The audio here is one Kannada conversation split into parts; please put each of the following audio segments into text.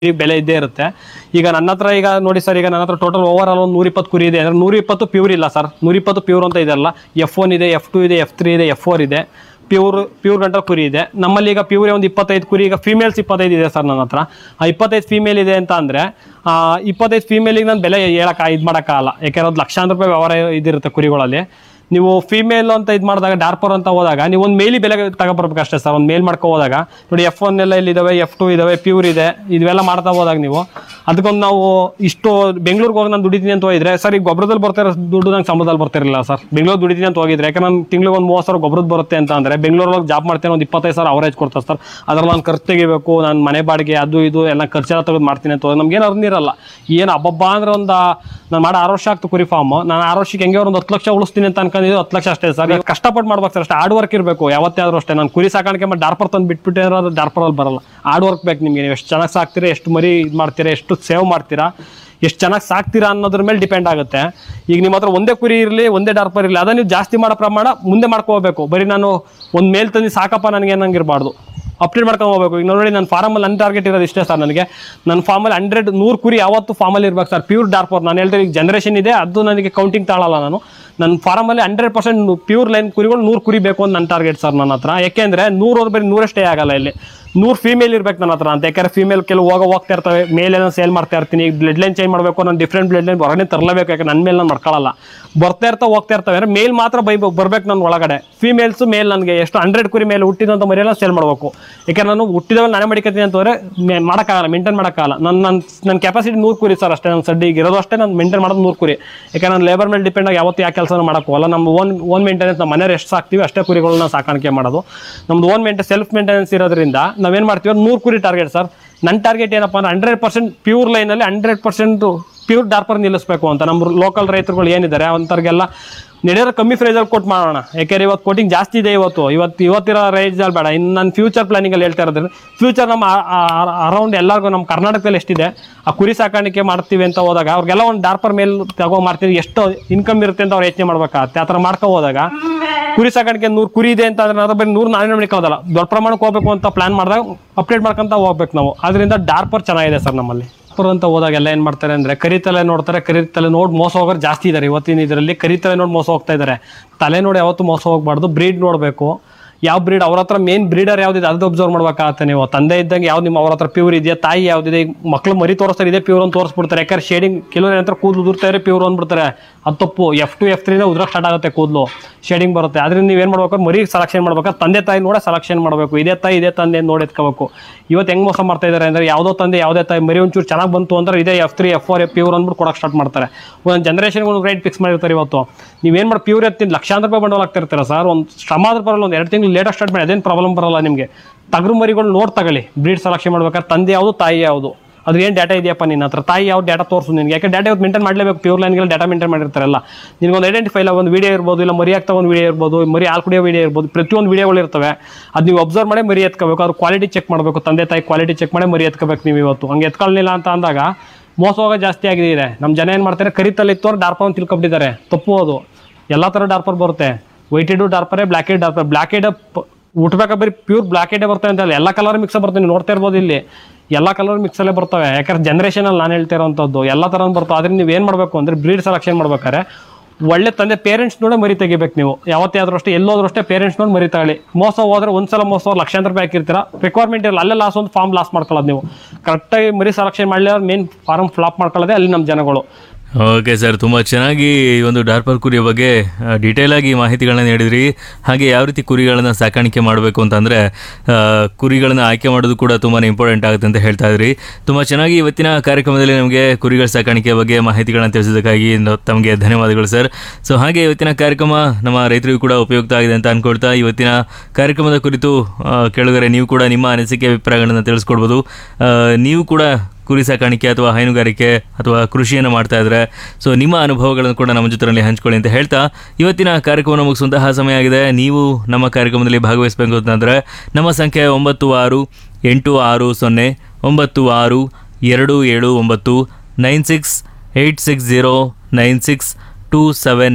ಕುರಿ ಬೆಲೆ ಇದ್ದೇ ಇರುತ್ತೆ ಈಗ ನನ್ನ ಹತ್ರ ಈಗ ನೋಡಿ ಸರ್ ಈಗ ನನ್ನ ಹತ್ರ ಟೋಟಲ್ ಓವರ್ ಆಲ್ ಒಂದು ನೂರಿಪ್ಪತ್ತು ಕುರಿ ಇದೆ ಅಂದ್ರೆ ನೂರಿಪ್ಪತ್ತು ಪ್ಯೂರ್ ಇಲ್ಲ ಸರ್ ನೂರಿಪ್ಪತ್ತು ಪ್ಯೂರ್ ಅಂತ ಇದೆಲ್ಲ ಎಫ್ ಒನ್ ಇದೆ ಎಫ್ ಟು ಇದೆ ಎಫ್ ತ್ರೀ ಇದೆ ಎಫ್ ಫೋರ್ ಇದೆ ಪ್ಯೂರ್ ಪ್ಯೂರ್ ಗಂಟ ಕುರಿ ಇದೆ ನಮ್ಮಲ್ಲಿ ಈಗ ಪ್ಯೂರೇ ಒಂದು ಇಪ್ಪತ್ತೈದು ಕುರಿ ಈಗ ಫೀಮೇಲ್ಸ್ ಇಪ್ಪತ್ತೈದು ಇದೆ ಸರ್ ನನ್ನ ಹತ್ರ ಆ ಇಪ್ಪತ್ತೈದು ಫೀಮೇಲ್ ಇದೆ ಅಂತ ಅಂದರೆ ಇಪ್ಪತ್ತೈದು ಫೀಮೇಲಿಗೆ ನಾನು ಬೆಲೆ ಹೇಳಕ್ಕೆ ಇದು ಮಾಡೋಕ್ಕಾಗಲ್ಲ ಯಾಕೆಂದ್ರೆ ಅದು ಲಕ್ಷಾಂತರ ರೂಪಾಯಿ ವ್ಯವಹಾರ ಇದಿರುತ್ತೆ ಕುರಿಗಳಲ್ಲಿ ನೀವು ಫೀಮೇಲ್ ಅಂತ ಇದು ಮಾಡಿದಾಗ ಡಾರ್ಪರ್ ಅಂತ ಹೋದಾಗ ನೀವು ಒಂದು ಮೇಲಿ ಬೆಲೆ ತಗೊಬರ್ಬೇಕು ಅಷ್ಟೇ ಸರ್ ಒಂದು ಮೇಲ್ ಮಾಡ್ಕೊ ಹೋದಾಗ ನೋಡಿ ಎಫ್ ಒನ್ ಎಲ್ಲ ಇಲ್ಲಿ ಇದಾವೆ ಎಫ್ ಟು ಇದಾವೆ ಪ್ಯೂರ್ ಇದೆ ಇವೆಲ್ಲ ಮಾಡ್ತಾ ಹೋದಾಗ ನೀವು ಅದಕ್ಕೊಂದು ನಾವು ಇಷ್ಟು ಬೆಂಗಳೂರಿಗೆ ಹೋಗಿ ನಾನು ದುಡಿತೀನಿ ಅಂತ ಹೋಗಿದ್ರೆ ಸರ್ ಈಗ ಗೊಬ್ಬರದಲ್ಲಿ ಬರ್ತಿರೋ ದುಡ್ಡು ನಂಗೆ ಸಂಬಳದಲ್ಲಿ ಬರ್ತಿರಲಿಲ್ಲ ಸರ್ ಬೆಂಗಳೂರು ದುಡಿತೀನಿ ಅಂತ ಹೋಗಿದ್ರೆ ಯಾಕಂದ್ರೆ ನಾನು ತಿಂಗಳಿಗೆ ಒಂದು ಮೂವತ್ತು ಸಾವಿರ ಗೊಬ್ಬರದ್ದು ಬರುತ್ತೆ ಅಂತ ಅಂದರೆ ಬೆಂಗಳೂರಲ್ಲಿ ಜಾಬ್ ಮಾಡ್ತೇನೆ ಒಂದು ಇಪ್ಪತ್ತೈದು ಸಾವಿರ ಅವರೇಜ್ ಕೊಡ್ತಾರೆ ಸರ್ ಅದ್ರಲ್ಲಿ ನಾನು ಖರ್ಚು ತೆಗಿಬೇಕು ನಾನು ಮನೆ ಬಾಡಿಗೆ ಅದು ಇದು ಎಲ್ಲ ಖರ್ಚೆಲ್ಲ ತೆಗೆದು ಮಾಡ್ತೀನಿ ಅಂತ ಹೋದ್ರೆ ನಮ್ಗೇನು ಅರ್ನಿರಲ್ಲ ಏನು ಹಬ್ಬಬ್ಬ ಅಂದ್ರೆ ಒಂದು ನಾನು ಮಾಡೋ ಆರು ವರ್ಷ ಆಗ್ತು ಕುರಿ ಫಾರ್ಮ್ ನಾನು ಆರು ವರ್ಷಕ್ಕೆ ಹೆಂಗೆ ಒಂದು ಹತ್ತು ಲಕ್ಷ ಉಳಿಸ್ತೀನಿ ಅಂತ ಅನ್ಕೊಂಡಿದ್ದು ಹತ್ತು ಲಕ್ಷ ಅಷ್ಟೇ ಸರ್ ಈಗ ಕಷ್ಟಪಟ್ಟು ಮಾಡ್ಬೇಕು ಸರ್ ಅಷ್ಟೇ ಹಾರ್ಡ್ ವರ್ಕ್ ಇರಬೇಕು ಯಾವತ್ತೇ ಆದ್ರೂ ಅಷ್ಟೇ ನಾನು ಕುರಿ ಸಾಕಾಣಿಕೆ ಮಾಡಿ ಡಾರ್ಪರ್ ತಂದು ಬಿಟ್ಬಿಟ್ಟೆ ಅದು ಡಾರ್ಪರಲ್ಲಿ ಬರಲ್ಲ ಹಾರ್ಡ್ ವರ್ಕ್ ಬೇಕು ನಿಮಗೆ ನೀವು ಎಷ್ಟು ಚೆನ್ನಾಗಿ ಸಾಕ್ತೀರಾ ಎಷ್ಟು ಮರಿ ಇದು ಮಾಡ್ತೀರಾ ಎಷ್ಟು ಸೇವ್ ಮಾಡ್ತೀರಾ ಎಷ್ಟು ಚೆನ್ನಾಗಿ ಸಾಕ್ತೀರಾ ಅನ್ನೋದ್ರ ಮೇಲೆ ಡಿಪೆಂಡ್ ಆಗುತ್ತೆ ಈಗ ನಿಮ್ಮ ಹತ್ರ ಒಂದೇ ಕುರಿ ಇರಲಿ ಒಂದೇ ಡಾರ್ಪರ್ ಇರಲಿ ಅದನ್ನ ನೀವು ಜಾಸ್ತಿ ಮಾಡೋ ಪ್ರಮಾಣ ಮುಂದೆ ಮಾಡ್ಕೋಬೇಕು ಬರೀ ನಾನು ಒಂದು ಮೇಲ್ ತಂದು ಸಾಕಪ್ಪ ನನಗೆ ಏನಂಗಿರಬಾರ್ದು ಅಪ್ಡೇಟ್ ಮಾಡ್ಕೊಂಡು ಹೋಗ್ಬೇಕು ಈಗ ನೋಡಿ ನನ್ನ ಫಾರ್ಮಲ್ಲಿ ನನ್ನ ಟಾರ್ಗೆಟ್ ಇರೋದು ಇಷ್ಟೇ ಸರ್ ನನಗೆ ನನ್ನ ಫಾರ್ಮಲ್ಲಿ ಹಂಡ್ರೆಡ್ ನೂರು ಕುರಿ ಯಾವತ್ತು ಫಾರ್ಮಲ್ಲಿ ಇರ್ಬೇಕು ಸರ್ ಪ್ಯೂರ್ ಡಾರ್ಪರ್ ನಾನು ಹೇಳ್ತೀನಿ ಈಗ ಜನರೇಷನ್ ಇದೆ ಅದು ನನಗೆ ಕೌಂಟಿಂಗ್ ತಾಳಲ್ಲ ನಾನು ನನ್ನ ಫಾರ್ಮಲ್ಲಿ ಹಂಡ್ರೆಡ್ ಪರ್ಸೆಂಟ್ ಪ್ಯೂರ್ ಲೈನ್ ಕುರಿಗಳು ನೂರು ಕುರಿ ಬೇಕು ಅಂತ ನನ್ನ ಟಾರ್ಗೆಟ್ ಸರ್ ನನ್ನ ಹತ್ರ ಯಾಕೆಂದರೆ ನೂರು ಹೋದ್ರೆ ಬರೀ ನೂರಷ್ಟೇ ಆಗಲ್ಲ ಇಲ್ಲಿ ನೂರು ಫೀಮೇಲ್ ಇರ್ಬೇಕು ನನ್ನ ಹತ್ರ ಅಂತ ಯಾಕಂದ್ರೆ ಫೀಮೇಲ್ ಕೆಲವು ಹೋಗ ಹೋಗ್ತಾ ಇರ್ತವೆ ಮೇಲೆ ಸೇಲ್ ಮಾಡ್ತಾ ಇರ್ತೀನಿ ಈಗ ಬ್ಲಡ್ ಲೈನ್ ಚೇಂಜ್ ಮಾಡಬೇಕು ನಾನು ಡಿಫ್ರೆಂಟ್ ಬ್ಲಡ್ ಲೈನ್ ಹೊರಗಡೆ ತರಲೇಬೇಕು ಯಾಕೆ ನನ್ನ ಮೇಲೆ ನಾನು ಮಾಡ್ಕೊಳ್ಳಲ್ಲ ಬರ್ತಾ ಇರ್ತಾ ಹೋಗ್ತಾ ಇರ್ತವೆ ಅಂದ್ರೆ ಮೇಲ್ ಮಾತ್ರ ಬೈ ಬರ್ಬೇಕು ನನ್ನ ಒಳಗಡೆ ಫೀಮೇಲ್ಸ್ ಮೇಲ್ ನನಗೆ ಎಷ್ಟು ಹಂಡ್ರೆಡ್ ಕುರಿ ಮೇಲೆ ಹುಟ್ಟಿದಂಥ ಮರಿಯೆಲ್ಲ ಸೇಲ್ ಮಾಡಬೇಕು ಯಾಕಂದ್ರೆ ನಾನು ಹುಟ್ಟಿದವಲ್ಲಿ ನಾನೇ ಮಡಿಕತ್ತೀನಿ ಅಂತಂದ್ರೆ ಮೇ- ಮಾಡೋಕ್ಕಾಗಲ್ಲ ಮೇಂಟೈನ್ ಮಾಡೋಕ್ಕಾಗಲ್ಲ ನನ್ನ ನನ್ನ ನನ್ನ ಕೆಪಾಸಿಟಿ ನೂರು ಕುರಿ ಸರ್ ಅಷ್ಟೇ ನನ್ನ ಸಡ್ಡಿ ಈಗ ಇರೋದು ಅಷ್ಟೇ ನಾನು ಮೇಂಟೈನ್ ಮಾಡೋದು ನೂರು ಕುರಿ ಯಾಕಂದ್ರೆ ನಾನು ಲೇಬರ್ ಮೇಲೆ ಡಿಪೆಂಡ್ ಆಗಿ ಯಾವತ್ತು ಯಾವ ಕೆಲಸ ಮಾಡೋಕ್ಕಲ್ಲ ನಮ್ಮ ಓನ್ ಓನ್ ಮೇಂಟೆನೆನ್ಸ್ ನಮ್ಮ ಮನೆಯವ್ರು ಎಷ್ಟು ಸಾಕ್ತೀವಿ ಅಷ್ಟೇ ಕುರಿಗಳನ್ನ ಸಾಕಾಣಿಕೆ ಮಾಡೋದು ನಮ್ದು ಓನ್ ಮೇಂಟೆ ಸೆಲ್ಫ್ ಮೇಂಟೆನೆನ್ಸ್ ಇರೋದ್ರಿಂದ ನಾವೇನು ಮಾಡ್ತೀವಿ ನೂರು ಕುರಿ ಟಾರ್ಗೆಟ್ ಸರ್ ನನ್ನ ಟಾರ್ಗೆಟ್ ಏನಪ್ಪ ಅಂದ್ರೆ ಹಂಡ್ರೆಡ್ ಪರ್ಸೆಂಟ್ ಪ್ಯೂರ್ ಲೈನಲ್ಲಿ ಹಂಡ್ರೆಡ್ ಪರ್ಸೆಂಟ್ ಪ್ಯೂರ್ ಡಾರ್ಪರ್ ನಿಲ್ಲಿಸಬೇಕು ಅಂತ ನಮ್ಮ ಲೋಕಲ್ ರೈತರುಗಳು ಏನಿದ್ದಾರೆ ಅಂಥವ್ರಿಗೆಲ್ಲ ನಡೆಯೋರು ಕಮ್ಮಿ ಪ್ರೈಸಲ್ಲಿ ಕೊಟ್ಟು ಮಾಡೋಣ ಯಾಕೆಂದ್ರೆ ಇವತ್ತು ಕೋಟಿಂಗ್ ಜಾಸ್ತಿ ಇದೆ ಇವತ್ತು ಇವತ್ತು ಇವತ್ತಿರೋ ರೈಸಲ್ಲಿ ಬೇಡ ಇನ್ನು ನನ್ನ ಫ್ಯೂಚರ್ ಪ್ಲಾನಿಂಗಲ್ಲಿ ಹೇಳ್ತಾ ಇರೋದ್ರೆ ಫ್ಯೂಚರ್ ನಮ್ಮ ಅರೌಂಡ್ ಎಲ್ಲರಿಗೂ ನಮ್ಮ ಕರ್ನಾಟಕದಲ್ಲಿ ಎಷ್ಟಿದೆ ಆ ಕುರಿ ಸಾಕಾಣಿಕೆ ಮಾಡ್ತೀವಿ ಅಂತ ಹೋದಾಗ ಅವ್ರಿಗೆಲ್ಲ ಒಂದು ಡಾರ್ಪರ್ ಮೇಲ್ ತಗೋ ಮಾಡ್ತೀವಿ ಎಷ್ಟು ಇನ್ಕಮ್ ಇರುತ್ತೆ ಅಂತ ಅವ್ರು ಯೋಚನೆ ಮಾಡ್ಬೇಕಾಗತ್ತೆ ಆ ಥರ ಮಾಡ್ಕೊ ಹೋದಾಗ ಕುರಿ ಸಾಕಾಣಿಕೆ ನೂರು ಕುರಿ ಇದೆ ಅಂತ ಅಂದ್ರೆ ನಾವು ಬರೀ ನೂರು ನಾನೇ ಮಡಿಕೊಳ್ಳೋದಲ್ಲ ದೊಡ್ಡ ಪ್ರಮಾಣಕ್ಕೆ ಹೋಗ್ಬೇಕು ಅಂತ ಪ್ಲಾನ್ ಮಾಡಿದಾಗ ಅಪ್ಡೇಟ್ ಮಾಡ್ಕೊಂತ ಹೋಗ್ಬೇಕು ನಾವು ಅದರಿಂದ ಡಾರ್ಪರ್ ಚೆನ್ನಾಗಿದೆ ಸರ್ ನಮ್ಮಲ್ಲಿ ಡಾರ್ಪರ್ ಅಂತ ಹೋದಾಗ ಎಲ್ಲ ಏನು ಮಾಡ್ತಾರೆ ಅಂದರೆ ಕರಿತಲೆ ನೋಡ್ತಾರೆ ಕರಿತಲೆ ನೋಡಿ ಮೋಸ ಹೋಗೋರು ಜಾಸ್ತಿ ಇದ್ದಾರೆ ಇವತ್ತಿನ ಇದರಲ್ಲಿ ಕರಿತಲೆ ನೋಡಿ ಮೋಸ ಹೋಗ್ತಾ ಇದ್ದಾರೆ ತಲೆ ನೋಡಿ ಯಾವತ್ತೂ ಮೋಸ ಹೋಗ್ಬಾರ್ದು ಬ್ರೀಡ್ ನೋಡಬೇಕು ಯಾವ ಬ್ರೀಡ್ ಅವ್ರ ಹತ್ರ ಮೇನ್ ಬ್ರೀಡರ್ ಯಾವ್ದಿದೆ ಅದು ಅಬ್ಸರ್ವ್ ಮಾಡ್ಬೇಕಾಗತ್ತೆ ನೀವು ತಂದೆ ಇದ್ದಂಗೆ ಯಾವ್ದು ನಿಮ್ಮ ಅವ್ರ ಹತ್ರ ಪ್ಯೂರ್ ಇದೆಯಾ ತಾಯಿ ಯಾವ್ದಿದೆ ಈಗ ಮಕ್ಳು ಮರಿ ತೋರಿಸ್ತಾರೆ ಇದೆ ಪ್ಯೂರ್ ಅಂತ ತೋರಿಸ್ಬಿಡ್ತಾರೆ ಯಾಕಂದ್ರೆ ಶೇಡಿಂಗ್ ಕೆಲವ್ರು ಏನಂತಾರೆ ಕೂದಲು ಉದುರ್ತಾರೆ ಪ್ಯೂರ್ ಅಂದ್ಬಿಡ್ತಾರೆ ಅದು ತಪ್ಪು ಎಫ್ ಟು ಎಫ್ ತ್ರೀನೇ ಉದ್ರಕ್ಕೆ ಸ್ಟಾರ್ಟ್ ಆಗುತ್ತೆ ಕೂದಲು ಶೇಡಿಂಗ್ ಬರುತ್ತೆ ಅದರಿಂದ ನೀವು ಏನು ಮಾಡ್ಬೇಕು ಮರಿ ಸೆಲೆಕ್ಷನ್ ಮಾಡ್ಬೇಕಾದ್ರೆ ತಂದೆ ತಾಯಿ ನೋಡೇ ಸೆಲೆಕ್ಷನ್ ಮಾಡಬೇಕು ಇದೇ ತಾಯಿ ಇದೇ ತಂದೆ ಅಂತ ನೋಡಿ ಎತ್ಕೋಬೇಕು ಇವತ್ತು ಹೆಂಗ್ ಮೋಸ ಮಾಡ್ತಾ ಇದ್ದಾರೆ ಅಂದರೆ ಯಾವುದೋ ತಂದೆ ಯಾವುದೇ ತಾಯಿ ಮರಿ ಒಂಚೂರು ಚೆನ್ನಾಗಿ ಬಂತು ಅಂದ್ರೆ ಇದೇ F three F four F pure ಅಂದ್ಬಿಟ್ಟು ಕೊಡಕ್ಕೆ ಸ್ಟಾರ್ಟ್ ಮಾಡ್ತಾರೆ ಒಂದು ಜನರೇಷನ್ಗೆ ಒಂದು ರೇಟ್ ಫಿಕ್ಸ್ ಮಾಡಿರ್ತಾರೆ ಇವತ್ತು ನೀವೇನು ಮಾಡಿ ಪ್ಯೂರ್ ಎತ್ತೀನಿ ಲಕ್ಷಾಂತರ ರೂಪಾಯಿ ಬಂಡವಾಳ ಆಗ್ತಿರ್ತೀರ ಸರ್ ಒಂದು ಶ್ರಮ ಆದ್ರೂ ಬರಲ್ಲ ಒಂದು ಎರಡು ತಿಂಗಳು ಲೇಟಾಗಿ ಸ್ಟಾರ್ಟ್ ಮಾಡಿ ಅದೇನು ಪ್ರಾಬ್ಲಮ್ ಬರಲ್ಲ ನಿಮಗೆ ಟಗರು ಮರಿಗಳು ನೋಡಿ ತಗೊಳ್ಳಿ ಬ್ರೀಡ್ ಸೆಲೆಕ್ಷನ್ ಮಾಡ್ಬೇಕಾದ್ರೆ ತಂದೆ ಯಾವುದು ತಾಯಿ ಯಾವುದು ಅದ್ರ ಏನು ಡಾಟಾ ಇದೆಯಪ್ಪ ನಿನ್ನ ಹತ್ರ ತಾಯಿ ಯಾವ ಡಾಟಾ ತೋರಿಸು ನಿನಗೆ ಯಾಕೆ ಡಾಟಾ ಇವತ್ತು ಮೇಂಟೈನ್ ಮಾಡಲೇಬೇಕು ಪ್ಯೂರ್ ಲೈನ್ಗೆಲ್ಲ ಡಾಟಾ ಮೇಂಟೈನ್ ಮಾಡಿರ್ತಾರಲ್ಲ ನಿನಗೊಂದು ಐಡೆಂಟಿಫೈ ಇಲ್ಲ ಒಂದು ವಿಡಿಯೋ ಇರ್ಬೋದು ಇಲ್ಲ ಮರಿ ಆಗ್ತಾ ಒಂದು ವಿಡಿಯೋ ಇರ್ಬೋದು ಮರಿ ಹಾಲು ಕುಡಿಯೋ ವಿಡಿಯೋ ಇರ್ಬೋದು ಪ್ರತಿಯೊಂದು ವಿಡಿಯೋಗಳು ಇರ್ತವೆ ಅದು ನೀವು ಅಬ್ಸರ್ವ್ ಮಾಡಿ ಮರಿ ಎತ್ಕೋಬೇಕು ಅವ್ರ ಕ್ವಾಲಿಟಿ ಚೆಕ್ ಮಾಡಬೇಕು ತಂದೆ ತಾಯಿ ಕ್ವಾಲಿಟಿ ಚೆಕ್ ಮಾಡಿ ಮರಿ ಎತ್ಕೋಬೇಕು ನೀವು ಇವತ್ತು ಹಂಗೆ ಎತ್ಕೊಳ್ಳಿಲ್ಲ ಅಂತ ಅಂದಾಗ ಮೋಸ ಹೋಗೋ ಜಾಸ್ತಿ ಆಗಿದೆ ನಮ್ಮ ಜನ ಏನು ಮಾಡ್ತಾರೆ ಕರಿತಲ್ಲಿ ಇತ್ತು ಅವ್ರು ಡಾರ್ಪರ್ ಅಂತ ತಿಳ್ಕೊಂಡಿದ್ದಾರೆ ತಪ್ಪು ಅದು ಎಲ್ಲ ಥರ ಡಾರ್ಪರ್ ಬರುತ್ತೆ ವೈಟೆಡು ಡಾರ್ಪರೇ ಬ್ಲ್ಯಾಕೆಡ್ ಡಾರ್ಪರ್ ಬ್ಲ್ಯಾಕೆಡ್ ಹುಟ್ಬೇಕಾ ಬರೀ ಪ್ಯೂರ್ ಬ್ಲ್ಯಾಕೆಡೇ ಬರ್ತವೆ ಅಂತ ಅಲ್ಲ ಎಲ್ಲ ಕಲರ್ ಮಿಕ್ಸ್ ಬರ್ತವೆ ನೀವು ನೋಡ್ತಾ ಇರ್ಬೋದು ಇಲ್ಲಿ ಎಲ್ಲ ಕಲರ್ ಮಿಕ್ಸಲ್ಲೇ ಬರ್ತವೆ ಯಾಕಂದ್ರೆ ಜನರೇಷನಲ್ಲಿ ನಾನು ಹೇಳ್ತಾ ಇರೋವಂಥದ್ದು ಎಲ್ಲ ಥರ ಬರ್ತವೆ ಆದ್ರೆ ನೀವು ಏನು ಮಾಡಬೇಕು ಅಂದರೆ ಬ್ರೀಡ್ ಸೆಲೆಕ್ಷನ್ ಮಾಡ್ಬೇಕಾದ್ರೆ ಒಳ್ಳೆ ತಂದೆ ಪೇರೆಂಟ್ಸ್ ನೋಡೇ ಮರಿ ತೆಗಿಬೇಕು ನೀವು ಯಾವತ್ತೇ ಆದ್ರೂ ಅಷ್ಟೇ ಎಲ್ಲೋದ್ರೂ ಅಷ್ಟೇ ಪೇರೆಂಟ್ಸ್ ನೋಡಿ ಮರಿ ತಗೊಳ್ಳಿ ಮೋಸ ಹೋದ್ರೆ ಒಂದ್ಸಲ ಮೋಸ ಹೋದ್ರೆ ಲಕ್ಷಾಂತರ ರೂಪಾಯಿ ಹಾಕಿರ್ತೀರಾ ರಿಕ್ವೈರ್ಮೆಂಟ್ ಇರಲ್ಲ ಅಲ್ಲೇ ಲಾಸ್ ಒಂದು ಫಾರ್ಮ್ ಲಾಸ್ ಮಾಡ್ಕೊಳ್ಳೋದು ನೀವು ಕರೆಕ್ಟಾಗಿ ಮರಿ ಸೆಲೆಕ್ಷನ್ ಮಾಡಲಿ ಮೇನ್ ಫಾರ್ಮ್ ಫ್ಲಾಪ್ ಮಾಡ್ಕೊಳ್ಳೋದೇ ಅಲ್ಲಿ ನಮ್ಮ ಜನಗಳು ಓಕೆ ಸರ್ ತುಂಬ ಚೆನ್ನಾಗಿ ಈ ಒಂದು ಡಾರ್ಪರ್ ಕುರಿಯ ಬಗ್ಗೆ ಡೀಟೇಲ್ ಆಗಿ ಮಾಹಿತಿಗಳನ್ನ ನೀಡಿದ್ರಿ ಹಾಗೆ ಯಾವ ರೀತಿ ಕುರಿಗಳನ್ನ ಸಾಕಾಣಿಕೆ ಮಾಡಬೇಕು ಅಂತಂದರೆ ಕುರಿಗಳನ್ನ ಆಯ್ಕೆ ಮಾಡೋದು ಕೂಡ ತುಂಬಾ ಇಂಪಾರ್ಟೆಂಟ್ ಆಗುತ್ತೆ ಅಂತ ಹೇಳ್ತಾ ಇದ್ರಿ ತುಂಬ ಚೆನ್ನಾಗಿ ಇವತ್ತಿನ ಕಾರ್ಯಕ್ರಮದಲ್ಲಿ ನಮಗೆ ಕುರಿಗಳ ಸಾಕಾಣಿಕೆ ಬಗ್ಗೆ ಮಾಹಿತಿಗಳನ್ನ ತಿಳಿಸೋದಕ್ಕಾಗಿ ನ- ತಮಗೆ ಧನ್ಯವಾದಗಳು ಸರ್ ಸೊ ಹಾಗೆ ಇವತ್ತಿನ ಕಾರ್ಯಕ್ರಮ ನಮ್ಮ ರೈತರಿಗೂ ಕೂಡ ಉಪಯುಕ್ತ ಆಗಿದೆ ಅಂತ ಅನ್ಕೊಳ್ತಾ ಇವತ್ತಿನ ಕಾರ್ಯಕ್ರಮದ ಕುರಿತು ಆ, ಕೇಳಿದರೆ ನೀವು ಕೂಡ ನಿಮ್ಮ ಅನಿಸಿಕೆ ಅಭಿಪ್ರಾಯಗಳನ್ನು ತಿಳಿಸ್ಕೊಡ್ಬೋದು ಆ, ನೀವು ಕೂಡ ಕುರಿ ಸಾಕಾಣಿಕೆ ಅಥವಾ ಹೈನುಗಾರಿಕೆ ಅಥವಾ ಕೃಷಿಯನ್ನು ಮಾಡ್ತಾ ಇದ್ರೆ ಸೊ ನಿಮ್ಮ ಅನುಭವಗಳನ್ನು ಕೂಡ ನಮ್ಮ ಜೊತೆಯಲ್ಲಿ ಹಂಚ್ಕೊಳ್ಳಿ ಅಂತ ಹೇಳ್ತಾ ಇವತ್ತಿನ ಕಾರ್ಯಕ್ರಮವನ್ನು ಮುಗಿಸುವಂತಹ ಸಮಯ ಆಗಿದೆ ನೀವು ನಮ್ಮ ಕಾರ್ಯಕ್ರಮದಲ್ಲಿ ಭಾಗವಹಿಸಬೇಕು ಅಂತಂದರೆ ನಮ್ಮ ಸಂಖ್ಯೆ ಒಂಬತ್ತು ಆರು ಎಂಟು ಆರು ಸೊನ್ನೆ ಒಂಬತ್ತು ಆರು ಎರಡು ಏಳು ಒಂಬತ್ತು nine six eight six zero nine six two seven nine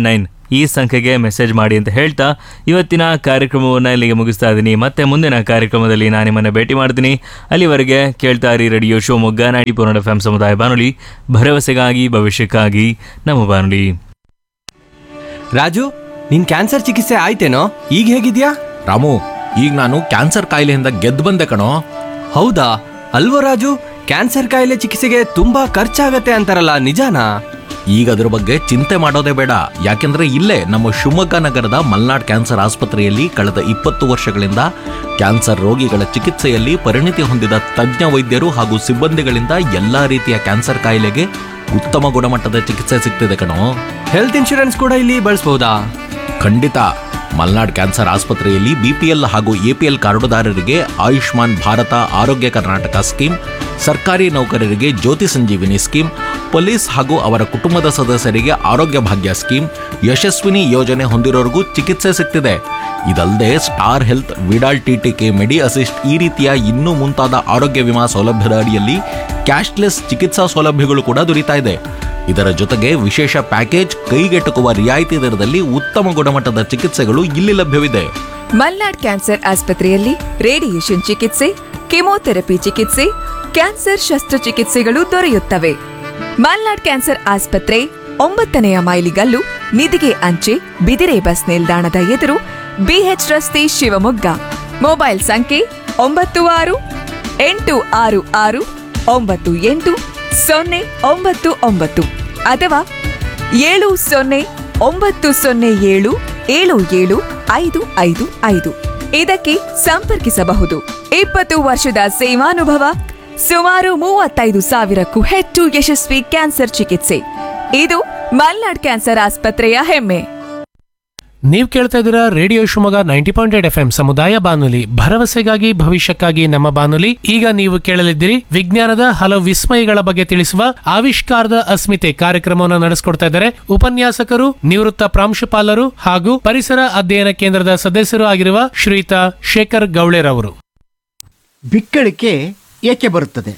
ಈ ಸಂಖ್ಯೆಗೆ ಮೆಸೇಜ್ ಮಾಡಿ ಅಂತ ಹೇಳ್ತಾ ಇವತ್ತಿನ ಕಾರ್ಯಕ್ರಮವನ್ನು ಇಲ್ಲಿಗೆ ಮುಗಿಸ್ತಾ ಇದ್ದೀನಿ ಮತ್ತೆ ಮುಂದಿನ ಕಾರ್ಯಕ್ರಮದಲ್ಲಿ ನಾನು ನಿಮ್ಮನ್ನು ಭೇಟಿ ಮಾಡ್ತೀನಿ ಅಲ್ಲಿವರೆಗೆ ಕೇಳ್ತಾ ಇರಿ ರೇಡಿಯೋ ಶಿವಮೊಗ್ಗ ನಾಡಿ ಪೂರ್ಣ ಎಫ್ ಸಮುದಾಯ ಬಾನುಲಿ ಭರವಸೆಗಾಗಿ ಭವಿಷ್ಯಕ್ಕಾಗಿ ನಮ್ಮ ಬಾನುಲಿ ರಾಜು ನಿನ್ ಕ್ಯಾನ್ಸರ್ ಚಿಕಿತ್ಸೆ ಆಯ್ತೇನೋ ಈಗ ಹೇಗಿದ್ಯಾ ರಾಮು ಈಗ ನಾನು ಕ್ಯಾನ್ಸರ್ ಕಾಯಿಲೆಯಿಂದ ಗೆದ್ದು ಬಂದೆ ಕಣೋ ಹೌದಾ ಅಲ್ವೋ ರಾಜು ಕ್ಯಾನ್ಸರ್ ಕಾಯಿಲೆ ಚಿಕಿತ್ಸೆಗೆ ತುಂಬಾ ಖರ್ಚಾಗತ್ತೆ ಅಂತಾರಲ್ಲ ನಿಜಾನಾ ಈಗ ಅದ್ರ ಬಗ್ಗೆ ಚಿಂತೆ ಮಾಡೋದೇ ಬೇಡ ಯಾಕೆಂದ್ರೆ ಇಲ್ಲೇ ನಮ್ಮ ಶಿವಮೊಗ್ಗ ನಗರದ ಮಲ್ನಾಡ್ ಕ್ಯಾನ್ಸರ್ ಆಸ್ಪತ್ರೆಯಲ್ಲಿ ಕಳೆದ ಇಪ್ಪತ್ತು ವರ್ಷಗಳಿಂದ ಕ್ಯಾನ್ಸರ್ ರೋಗಿಗಳ ಚಿಕಿತ್ಸೆಯಲ್ಲಿ ಪರಿಣಿತಿ ಹೊಂದಿದ ತಜ್ಞ ವೈದ್ಯರು ಹಾಗೂ ಸಿಬ್ಬಂದಿಗಳಿಂದ ಎಲ್ಲಾ ರೀತಿಯ ಕ್ಯಾನ್ಸರ್ ಕಾಯಿಲೆಗೆ ಉತ್ತಮ ಗುಣಮಟ್ಟದ ಚಿಕಿತ್ಸೆ ಸಿಗ್ತಿದೆ ಕಣೋ ಹೆಲ್ತ್ ಇನ್ಶೂರೆನ್ಸ್ ಕೂಡ ಇಲ್ಲಿ ಬಳಸ್ಬೋದಾ ಖಂಡಿತ ಮಲ್ನಾಡ್ ಕ್ಯಾನ್ಸರ್ ಆಸ್ಪತ್ರೆಯಲ್ಲಿ ಬಿಪಿಎಲ್ ಹಾಗೂ ಎಪಿಎಲ್ ಕಾರ್ಡುದಾರರಿಗೆ ಆಯುಷ್ಮಾನ್ ಭಾರತ ಆರೋಗ್ಯ ಕರ್ನಾಟಕ ಸ್ಕೀಮ್ ಸರ್ಕಾರಿ ನೌಕರರಿಗೆ ಜ್ಯೋತಿ ಸಂಜೀವಿನಿ ಸ್ಕೀಮ್ ಪೊಲೀಸ್ ಹಾಗೂ ಅವರ ಕುಟುಂಬದ ಸದಸ್ಯರಿಗೆ ಆರೋಗ್ಯ ಭಾಗ್ಯ ಸ್ಕೀಮ್ ಯಶಸ್ವಿನಿ ಯೋಜನೆ ಹೊಂದಿರೋರಿಗೂ ಚಿಕಿತ್ಸೆ ಸಿಗ್ತಿದೆ ಇದಲ್ಲದೆ Star Health Vidal TTK Medi Assist ಈ ರೀತಿಯ ಇನ್ನೂ ಮುಂತಾದ ಆರೋಗ್ಯ ವಿಮಾ ಸೌಲಭ್ಯದ ಅಡಿಯಲ್ಲಿ ಕ್ಯಾಶ್ಲೆಸ್ ಚಿಕಿತ್ಸಾ ಸೌಲಭ್ಯಗಳು ಕೂಡ ದೊರೀತಾ ಇದೆ ಇದರ ಜೊತೆಗೆ ವಿಶೇಷ ಪ್ಯಾಕೇಜ್ ಕೈಗೆಟುಕುವ ರಿಯಾಯಿತಿ ದರದಲ್ಲಿ ಉತ್ತಮ ಗುಣಮಟ್ಟದ ಚಿಕಿತ್ಸೆಗಳು ಇಲ್ಲಿ ಲಭ್ಯವಿದೆ ಮಲ್ನಾಡ್ ಕ್ಯಾನ್ಸರ್ ಆಸ್ಪತ್ರೆಯಲ್ಲಿ ರೇಡಿಯೇಷನ್ ಚಿಕಿತ್ಸೆ ಕೆಮೊಥೆರಪಿ ಚಿಕಿತ್ಸೆ ಕ್ಯಾನ್ಸರ್ ಶಸ್ತ್ರಚಿಕಿತ್ಸೆಗಳು ದೊರೆಯುತ್ತವೆ ಮಲ್ನಾಡ್ ಕ್ಯಾನ್ಸರ್ ಆಸ್ಪತ್ರೆ ಒಂಬತ್ತನೆಯ ಮೈಲಿಗಲ್ಲು ನಿಧಿಗೆ ಅಂಚೆ ಬಿದಿರೆ ಬಸ್ ನಿಲ್ದಾಣದ ಎದುರು ಬಿಎಚ್ ರಸ್ತೆ ಶಿವಮೊಗ್ಗ ಮೊಬೈಲ್ ಸಂಖ್ಯೆ ಒಂಬತ್ತು ಆರು ಎಂಟು ಆರು ಆರು ಒಂಬತ್ತು ಎಂಟು ಸೊನ್ನೆ ಒಂಬತ್ತು ಒಂಬತ್ತು ಅಥವಾ ಏಳು ಸೊನ್ನೆ ಒಂಬತ್ತು ಸೊನ್ನೆ ಏಳು ಏಳು ಏಳು ಐದು ಐದು ಐದು ಇದಕ್ಕೆ ಸಂಪರ್ಕಿಸಬಹುದು ಇಪ್ಪತ್ತು ವರ್ಷದ ಸೇವಾನುಭವ ಸುಮಾರು ಮೂವತ್ತೈದು ಸಾವಿರಕ್ಕೂ ಹೆಚ್ಚು ಯಶಸ್ವಿ ಕ್ಯಾನ್ಸರ್ ಚಿಕಿತ್ಸೆ ಇದು ಮಲ್ನಾಡ್ ಕ್ಯಾನ್ಸರ್ ಆಸ್ಪತ್ರೆಯ ಹೆಮ್ಮೆ ನೀವು ಕೇಳ್ತಾ ಇದ್ದೀರಾ radio Shivamogga ninety point eight F M ಸಮುದಾಯ ಬಾನುಲಿ ಭರವಸೆಗಾಗಿ ಭವಿಷ್ಯಕ್ಕಾಗಿ ನಮ್ಮ ಬಾನುಲಿ ಈಗ ನೀವು ಕೇಳಲಿದ್ದೀರಿ ವಿಜ್ಞಾನದ ಹಲವು ವಿಸ್ಮಯಗಳ ಬಗ್ಗೆ ತಿಳಿಸುವ ಆವಿಷ್ಕಾರದ ಅಸ್ಮಿತೆ ಕಾರ್ಯಕ್ರಮವನ್ನು ನಡೆಸಿಕೊಡ್ತಾ ಇದ್ದಾರೆ ಉಪನ್ಯಾಸಕರು ನಿವೃತ್ತ ಪ್ರಾಂಶುಪಾಲರು ಹಾಗೂ ಪರಿಸರ ಅಧ್ಯಯನ ಕೇಂದ್ರದ ಸದಸ್ಯರು ಆಗಿರುವ ಶ್ರೀಯುತ ಶೇಖರ್ ಗೌಳೆರವರು ಬಿಕ್ಕಳಿಕೆ ಏಕೆ ಬರುತ್ತದೆ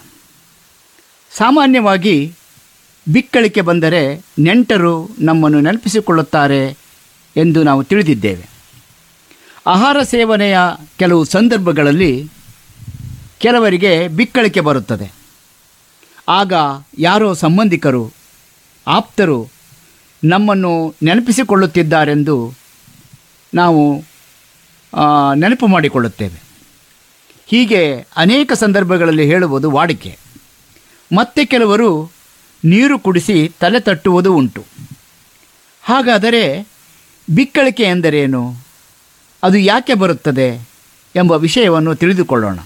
ಸಾಮಾನ್ಯವಾಗಿ ಬಿಕ್ಕಳಿಕೆ ಬಂದರೆ ನೆಂಟರು ನಮ್ಮನ್ನು ನೆನಪಿಸಿಕೊಳ್ಳುತ್ತಾರೆ ಎಂದು ನಾವು ತಿಳಿದಿದ್ದೇವೆ ಆಹಾರ ಸೇವನೆಯ ಕೆಲವು ಸಂದರ್ಭಗಳಲ್ಲಿ ಕೆಲವರಿಗೆ ಬಿಕ್ಕಳಿಕೆ ಬರುತ್ತದೆ ಆಗ ಯಾರೋ ಸಂಬಂಧಿಕರು ಆಪ್ತರು ನಮ್ಮನ್ನು ನೆನಪಿಸಿಕೊಳ್ಳುತ್ತಿದ್ದಾರೆಂದು ನಾವು ಆ, ನೆನಪು ಮಾಡಿಕೊಳ್ಳುತ್ತೇವೆ ಹೀಗೆ ಅನೇಕ ಸಂದರ್ಭಗಳಲ್ಲಿ ಹೇಳುವುದು ವಾಡಿಕೆ ಮತ್ತೆ ಕೆಲವರು ನೀರು ಕುಡಿಸಿ ತಲೆ ತಟ್ಟುವುದು ಉಂಟು ಹಾಗಾದರೆ ಬಿಕ್ಕಳಿಕೆ ಎಂದರೇನು ಅದು ಯಾಕೆ ಬರುತ್ತದೆ ಎಂಬ ವಿಷಯವನ್ನು ತಿಳಿದುಕೊಳ್ಳೋಣ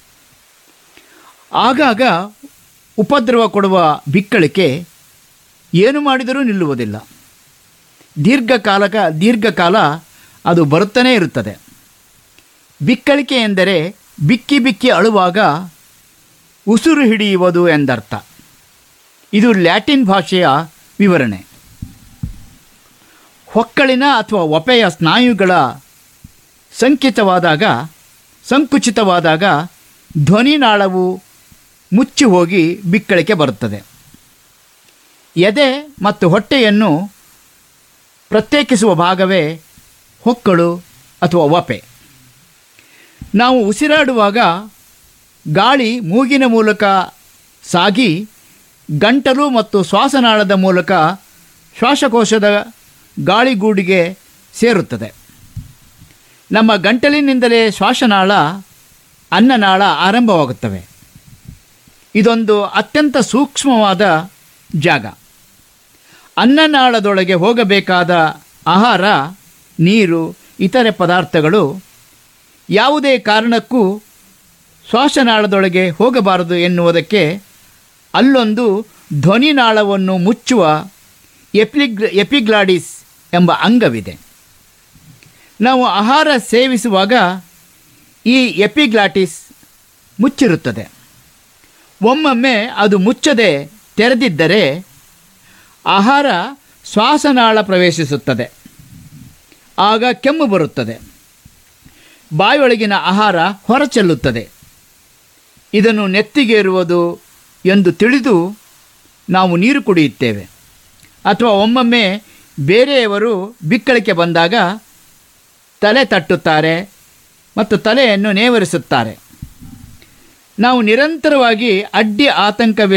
ಆಗಾಗ ಉಪದ್ರವ ಕೊಡುವ ಬಿಕ್ಕಳಿಕೆ ಏನು ಮಾಡಿದರೂ ನಿಲ್ಲುವುದಿಲ್ಲ ದೀರ್ಘಕಾಲಕ ದೀರ್ಘಕಾಲ ಅದು ಬರುತ್ತಲೇ ಇರುತ್ತದೆ ಬಿಕ್ಕಳಿಕೆ ಎಂದರೆ ಬಿಕ್ಕಿ ಬಿಕ್ಕಿ ಅಳುವಾಗ ಉಸಿರು ಹಿಡಿಯುವುದು ಎಂದರ್ಥ ಇದು ಲ್ಯಾಟಿನ್ ಭಾಷೆಯ ವಿವರಣೆ ಹೊಕ್ಕಳಿನ ಅಥವಾ ಒಪೆಯ ಸ್ನಾಯುಗಳ ಸಂಕಿತವಾದಾಗ ಸಂಕುಚಿತವಾದಾಗ ಧ್ವನಿನಾಳವು ಮುಚ್ಚಿ ಹೋಗಿ ಬಿಕ್ಕಳಿಕೆ ಬರುತ್ತದೆ ಎದೆ ಮತ್ತು ಹೊಟ್ಟೆಯನ್ನು ಪ್ರತ್ಯೇಕಿಸುವ ಭಾಗವೇ ಹೊಕ್ಕಳು ಅಥವಾ ಒಪೆ ನಾವು ಉಸಿರಾಡುವಾಗ ಗಾಳಿ ಮೂಗಿನ ಮೂಲಕ ಸಾಗಿ ಗಂಟಲು ಮತ್ತು ಶ್ವಾಸನಾಳದ ಮೂಲಕ ಶ್ವಾಸಕೋಶದ ಗಾಳಿಗೂಡಿಗೆ ಸೇರುತ್ತದೆ ನಮ್ಮ ಗಂಟಲಿನಿಂದಲೇ ಶ್ವಾಸನಾಳ ಅನ್ನನಾಳ ಆರಂಭವಾಗುತ್ತವೆ ಇದೊಂದು ಅತ್ಯಂತ ಸೂಕ್ಷ್ಮವಾದ ಜಾಗ ಅನ್ನನಾಳದೊಳಗೆ ಹೋಗಬೇಕಾದ ಆಹಾರ ನೀರು ಇತರೆ ಪದಾರ್ಥಗಳು ಯಾವುದೇ ಕಾರಣಕ್ಕೂ ಶ್ವಾಸನಾಳದೊಳಗೆ ಹೋಗಬಾರದು ಎನ್ನುವುದಕ್ಕೆ ಅಲ್ಲೊಂದು ಧ್ವನಿನಾಳವನ್ನು ಮುಚ್ಚುವ ಎಪಿಗ್ ಎಪಿಗ್ಲಾಡಿಸ್ ಎಂಬ ಅಂಗವಿದೆ ನಾವು ಆಹಾರ ಸೇವಿಸುವಾಗ ಈ ಎಪಿಗ್ಲಾಟಿಸ್ ಮುಚ್ಚಿರುತ್ತದೆ ಒಮ್ಮೊಮ್ಮೆ ಅದು ಮುಚ್ಚದೆ ತೆರೆದಿದ್ದರೆ ಆಹಾರ ಶ್ವಾಸನಾಳ ಪ್ರವೇಶಿಸುತ್ತದೆ ಆಗ ಕೆಮ್ಮು ಬರುತ್ತದೆ ಬಾಯೊಳಗಿನ ಆಹಾರ ಹೊರಚೆಲ್ಲುತ್ತದೆ ಇದನ್ನು ನೆತ್ತಿಗೇರುವುದು ಎಂದು ತಿಳಿದು ನಾವು ನೀರು ಕುಡಿಯುತ್ತೇವೆ ಅಥವಾ ಒಮ್ಮೊಮ್ಮೆ ಬೇರೆಯವರು ಬಿಕ್ಕಳಿಕೆ ಬಂದಾಗ ತಲೆ ತಟ್ಟುತ್ತಾರೆ ಮತ್ತು ತಲೆಯನ್ನು ನೇವರಿಸುತ್ತಾರೆ ನಾವು ನಿರಂತರವಾಗಿ ಅಡ್ಡಿ ಆತಂಕವಿಲ್ಲ